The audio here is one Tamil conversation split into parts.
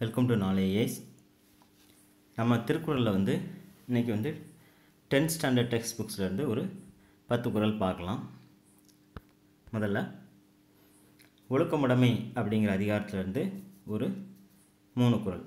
வெல்கம் டு நாலேஜ் நம்ம திருக்குறளில் வந்து இன்றைக்கி வந்து டென்த் ஸ்டாண்டர்ட் டெக்ஸ்ட் புக்ஸ்லேருந்து ஒரு பத்து குறள் பார்க்கலாம் முதல்ல ஒழுக்கமுடைமை அப்படிங்கிற அதிகாரத்திலேருந்து ஒரு மூணு குறள்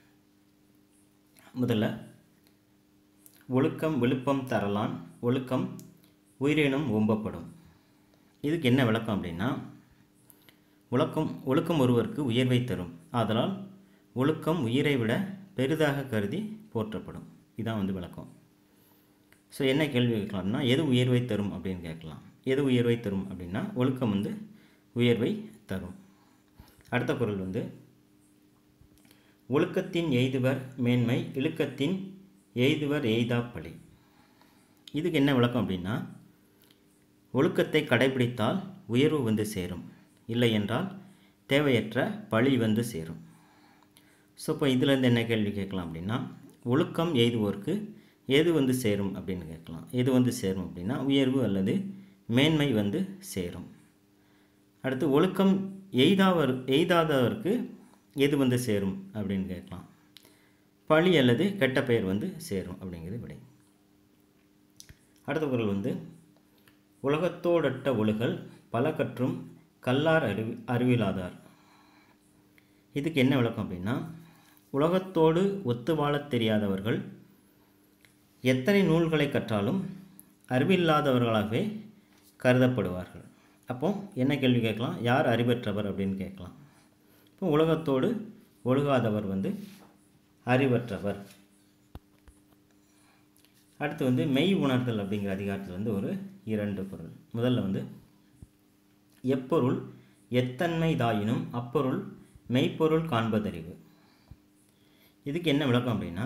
முதல்ல ஒழுக்கம் விழுப்பம் தரலான் ஒழுக்கம் உயிரினும் ஓம்பப்படும் இதுக்கு என்ன விளக்கம் அப்படின்னா ஒழுக்கம் ஒழுக்கம் ஒருவருக்கு உயர்வை தரும் ஆதலால் ஒழுக்கம் உயிரை விட பெரிதாக கருதி போற்றப்படும் இதான் வந்து விளக்கம் ஸோ என்ன கேள்வி கேட்கலாம்னா எது உயர்வை தரும் அப்படின்னு கேட்கலாம் எது உயர்வை தரும் அப்படின்னா ஒழுக்கம் வந்து உயர்வை தரும் அடுத்த குறள் வந்து ஒழுக்கத்தின் எய்துவர் மேன்மை இழுக்கத்தின் எய்துவர் எய்தா பழி இதுக்கு என்ன விளக்கம் அப்படின்னா ஒழுக்கத்தை கடைபிடித்தால் உயர்வு வந்து சேரும் இல்லை என்றால் தேவையற்ற பழி வந்து சேரும் ஸோ இப்போ இதிலேருந்து என்ன கேள்வி கேட்கலாம் அப்படின்னா ஒழுக்கம் எய்துவோருக்கு எது வந்து சேரும் அப்படின்னு கேட்கலாம் எது வந்து சேரும் அப்படின்னா உயர்வு அல்லது மேன்மை வந்து சேரும் அடுத்து ஒழுக்கம் எய்தாவர் எய்தாதவருக்கு எது வந்து சேரும் அப்படின்னு கேட்கலாம் பழி அல்லது கெட்ட பெயர் வந்து சேரும் அப்படிங்கிறது விடை அடுத்த குரல் வந்து உலகத்தோடட்ட ஒழுகல் பல கற்றும் கல்லார் அறிவி அறிவிலாதார் இதுக்கு என்ன விளக்கம் அப்படின்னா உலகத்தோடு ஒத்து வாழத் தெரியாதவர்கள் எத்தனை நூல்களை கற்றாலும் அறிவில்லாதவர்களாகவே கருதப்படுவார்கள் அப்போ என்ன கேள்வி கேட்கலாம் யார் அறிவற்றவர் அப்படின்னு கேட்கலாம் இப்போ உலகத்தோடு ஒழுகாதவர் வந்து அறிவற்றவர் அடுத்து வந்து மெய் உணர்தல் அப்படிங்கிற அதிகாரத்தில் வந்து ஒரு இரண்டு பொருள் முதல்ல வந்து எப்பொருள் எத்தன்மை தாயினும் அப்பொருள் மெய்ப்பொருள் காண்பதறிவு இதுக்கு என்ன விளக்கம் அப்படின்னா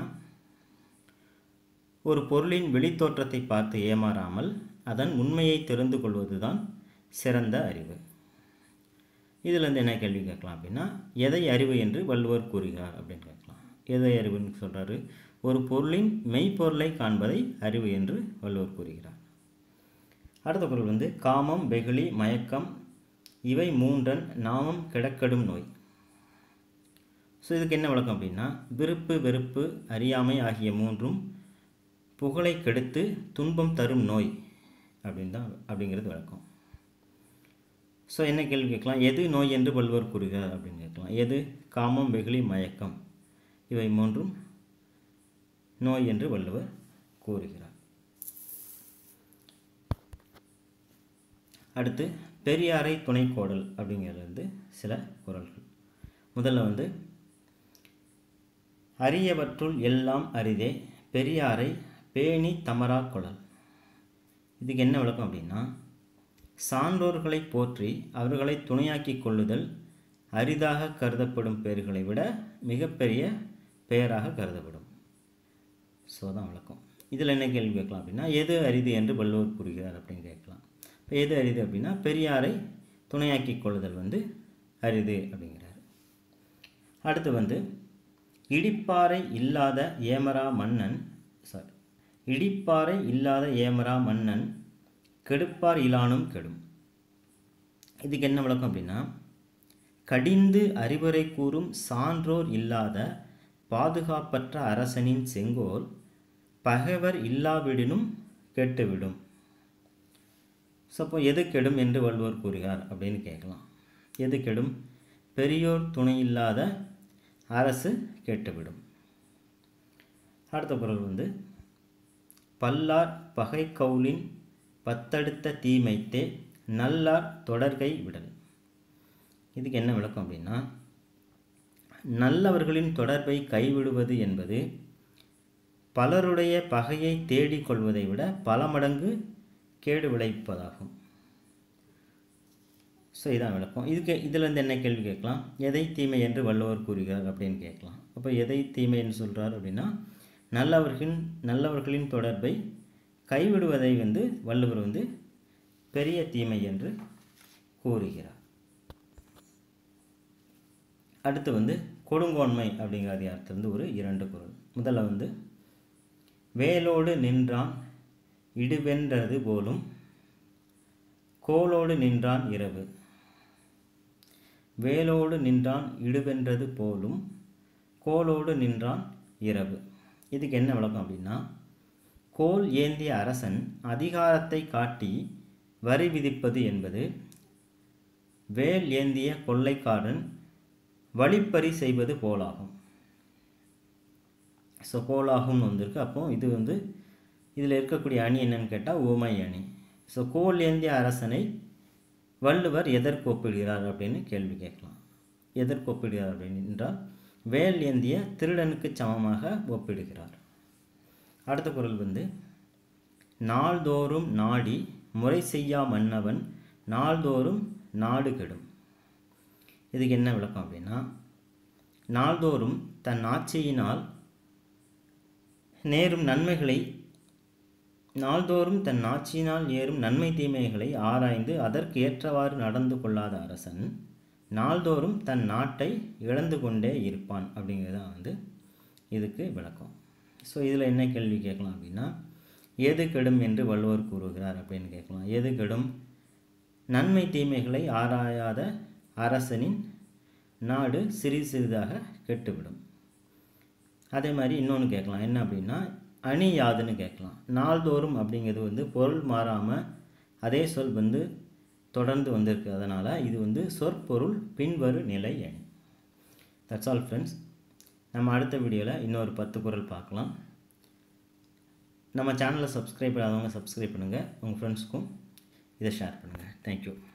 ஒரு பொருளின் வெளித்தோற்றத்தை பார்த்து ஏமாறாமல் அதன் உண்மையை தெரிந்து கொள்வது தான் சிறந்த அறிவு இதில் வந்து என்ன கேள்வி கேட்கலாம் அப்படின்னா எதை அறிவு என்று வள்ளுவர் கூறுகிறார் அப்படின்னு கேட்கலாம் எதை அறிவுன்னு சொல்கிறாரு ஒரு பொருளின் மெய்ப்பொருளை காண்பதை அறிவு என்று வள்ளுவர் கூறுகிறார் அடுத்த பொருள் வந்து காமம் வெகுளி மயக்கம் இவை மூன்றன் நாமம் கிடக்கடும் நோய் ஸோ இதுக்கு என்ன விளக்கம் அப்படின்னா விருப்பு வெறுப்பு அறியாமை ஆகிய மூன்றும் புகழை கெடுத்து துன்பம் தரும் நோய் அப்படின்னு தான் அப்படிங்கிறது விளக்கம் ஸோ என்ன கேள்வி கேட்கலாம் எது நோய் என்று வள்ளுவர் கூறுகிறார் அப்படின்னு கேட்கலாம் எது காமம் வெகுளி மயக்கம் இவை மூன்றும் நோய் என்று வள்ளுவர் கூறுகிறார் அடுத்து பெரியாரை துணைக்கோடல் அப்படிங்கிறது வந்து சில குரல்கள் முதல்ல வந்து அரியவற்றுள் எல்லாம் அரிதே பெரியாரை பேணி தமரா குழல் இதுக்கு என்ன விளக்கம் அப்படின்னா சான்றோர்களை போற்றி அவர்களை துணையாக்கி கொள்ளுதல் அரிதாக கருதப்படும் பெயர்களை விட மிகப்பெரிய பெயராக கருதப்படும் ஸோ தான் விளக்கம் இதில் என்ன கேள்வி கேட்கலாம் அப்படின்னா எது அரிது என்று வள்ளுவர் கூறுகிறார் அப்படின்னு கேட்கலாம் இப்போ எது அரிது அப்படின்னா பெரியாரை துணையாக்கி கொள்ளுதல் வந்து அரிது அப்படிங்கிறார் அடுத்து வந்து இடிப்பாறை இல்லாத ஏமரா மன்னன் சாரி இடிப்பாறை இல்லாத ஏமரா மன்னன் கெடுப்பார் இலானும் கெடும் இதுக்கு என்ன விளக்கம் அப்படின்னா கடிந்து அறிவுரை கூறும் சான்றோர் இல்லாத பாதுகாப்பற்ற அரசனின் செங்கோல் பகைவர் இல்லாவிடினும் கெட்டுவிடும் ஸோ அப்போ எது கெடும் என்று வள்ளுவர் கூறுகிறார் அப்படின்னு கேட்கலாம் எது கெடும் பெரியோர் துணை இல்லாத அரசு கெட்டுவிடும் அடுத்த குரல் வந்து பல்லார் பகை கவுலின் பத்தடுத்த தீமைத்தே நல்லார் தொடர்கை விடல் இதுக்கு என்ன விளக்கம் அப்படின்னா நல்லவர்களின் தொடர்பை கைவிடுவது என்பது பலருடைய பகையை தேடிக் கொள்வதை விட பல மடங்கு கேடு விளைவிப்பதாகும் ஸோ இதான் விளக்கம் இதுக்கு இதிலேருந்து என்ன கேள்வி கேட்கலாம் எதை தீமை என்று வள்ளுவர் கூறுகிறார் அப்படின்னு கேட்கலாம் அப்போ எதை தீமை என்று சொல்கிறார் அப்படின்னா நல்லவர்களின் நல்லவர்களின் தொடர்பை கைவிடுவதை வந்து வள்ளுவர் வந்து பெரிய தீமை என்று கூறுகிறார் அடுத்து வந்து கொடுங்கோன்மை அப்படிங்கிற அதிகாரத்திலிருந்து ஒரு இரண்டு குரல் முதல்ல வந்து வேலோடு நின்றான் இடுவென்றது போலும் கோலோடு நின்றான் இரவு வேலோடு நின்றான் இடுவென்றது போலும் கோலோடு நின்றான் இரவு இதுக்கு என்ன விளக்கம் அப்படின்னா கோல் ஏந்திய அரசன் அதிகாரத்தை காட்டி வரி விதிப்பது என்பது வேல் ஏந்திய கொள்ளைக்காரன் வழிப்பறி செய்வது போலாகும் ஸோ போலாகும்னு வந்திருக்கு அப்போ இது வந்து இதில் இருக்கக்கூடிய அணி என்னன்னு கேட்டால் ஊமை அணி ஸோ கோல் ஏந்திய அரசனை வள்ளுவர் எதற்கு ஒப்பிடுகிறார் அப்படின்னு கேள்வி கேட்கலாம் எதற்கு ஒப்பிடுகிறார் அப்படின்னு என்றால் வேல் ஏந்திய திருடனுக்கு சமமாக ஒப்பிடுகிறார் அடுத்த குரல் வந்து நாள்தோறும் நாடி முறை செய்யா மன்னவன் நாள்தோறும் நாடு கெடும் இதுக்கு என்ன விளக்கம் அப்படின்னா நாள்தோறும் தன் ஆட்சியினால் நேரும் நன்மைகளை நாள்தோறும் தன் ஆட்சியினால் ஏறும் நன்மை தீமைகளை ஆராய்ந்து அதற்கு ஏற்றவாறு நடந்து கொள்ளாத அரசன் நாள்தோறும் தன் நாட்டை இழந்து கொண்டே இருப்பான் அப்படிங்கிறது தான் வந்து இதுக்கு விளக்கம் ஸோ இதில் என்ன கேள்வி கேட்கலாம் அப்படின்னா எது கெடும் என்று வள்ளுவர் கூறுகிறார் அப்படின்னு கேட்கலாம் எது கெடும் நன்மை தீமைகளை ஆராயாத அரசனின் நாடு சிறிது சிறிதாக கெட்டுவிடும் அதே மாதிரி இன்னொன்று கேட்கலாம் என்ன அப்படின்னா அணி யாதுன்னு கேட்கலாம் நாள்தோறும் அப்படிங்கிறது வந்து பொருள் மாறாமல் அதே சொல் வந்து தொடர்ந்து வந்திருக்கு அதனால் இது வந்து சொற்பொருள் பின்வரு நிலை அணி தட்ஸ் ஆல் ஃப்ரெண்ட்ஸ் நம்ம அடுத்த வீடியோவில் இன்னொரு பத்து குரல் பார்க்கலாம் நம்ம சேனலை சப்ஸ்கிரைப் பண்ணாதவங்க சப்ஸ்கிரைப் பண்ணுங்கள் உங்கள் ஃப்ரெண்ட்ஸ்க்கும் இதை ஷேர் பண்ணுங்கள் தேங்க்யூ